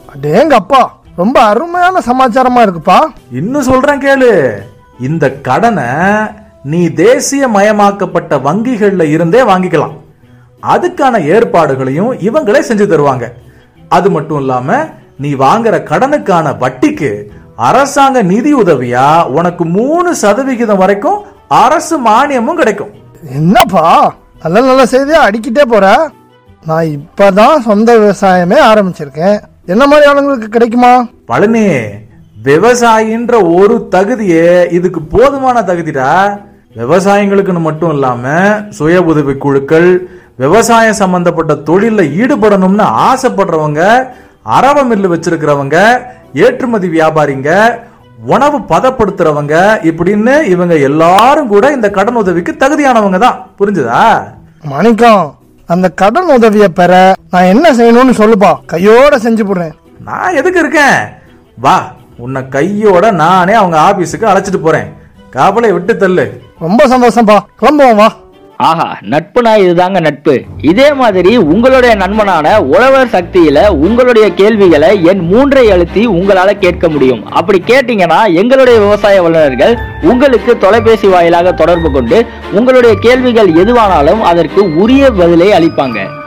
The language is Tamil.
அடேங்க அப்பா ரொம்ப அருமையான சமாச்சாரமா இருக்குப்பா இன்னும் சொல்றேன் கேளு இந்த கடனை நீ தேசிய மயமாக்கப்பட்ட வங்கிகள்ல இருந்தே வாங்கிக்கலாம் அதுக்கான ஏற்பாடுகளையும் இவங்களே செஞ்சு தருவாங்க அது மட்டும் இல்லாம நீ வாங்குற கடனுக்கான வட்டிக்கு அரசாங்க நிதி உதவியா உனக்கு மூணு சதவிகிதம் வரைக்கும் அரசு மானியமும் கிடைக்கும் என்னப்பா நல்ல நல்ல செய்தியா அடிக்கிட்டே போற நான் இப்பதான் சொந்த விவசாயமே ஆரம்பிச்சிருக்கேன் என்ன மாதிரி ஆளுங்களுக்கு கிடைக்குமா பழனி விவசாயின்ற ஒரு தகுதியே இதுக்கு போதுமான தகுதிடா விவசாயிகளுக்குன்னு மட்டும் இல்லாம சுய உதவி குழுக்கள் விவசாயம் சம்பந்தப்பட்ட தொழில்ல ஈடுபடணும்னு ஆசைப்படுறவங்க அரவ மில்லு வச்சிருக்கிறவங்க ஏற்றுமதி வியாபாரிங்க உணவு பதப்படுத்துறவங்க இப்படின்னு இவங்க எல்லாரும் கூட இந்த கடன் உதவிக்கு தகுதியானவங்க தான் புரிஞ்சுதா மாணிக்கம் அந்த கடன் உதவியை பெற நான் என்ன செய்யணும்னு சொல்லுப்பா கையோட செஞ்சு போடுறேன் நான் எதுக்கு இருக்கேன் வா உன்னை கையோட நானே அவங்க ஆபீஸுக்கு அழைச்சிட்டு போறேன் கவலை விட்டு தள்ளு ரொம்ப சந்தோஷம்ப்பா கிளம்புவோம் வா ஆஹா நட்புனா இதுதாங்க நட்பு இதே மாதிரி உங்களுடைய நண்பனான உழவர் சக்தியில உங்களுடைய கேள்விகளை என் மூன்றை அழுத்தி உங்களால கேட்க முடியும் அப்படி கேட்டீங்கன்னா எங்களுடைய விவசாய வல்லுநர்கள் உங்களுக்கு தொலைபேசி வாயிலாக தொடர்பு கொண்டு உங்களுடைய கேள்விகள் எதுவானாலும் அதற்கு உரிய பதிலை அளிப்பாங்க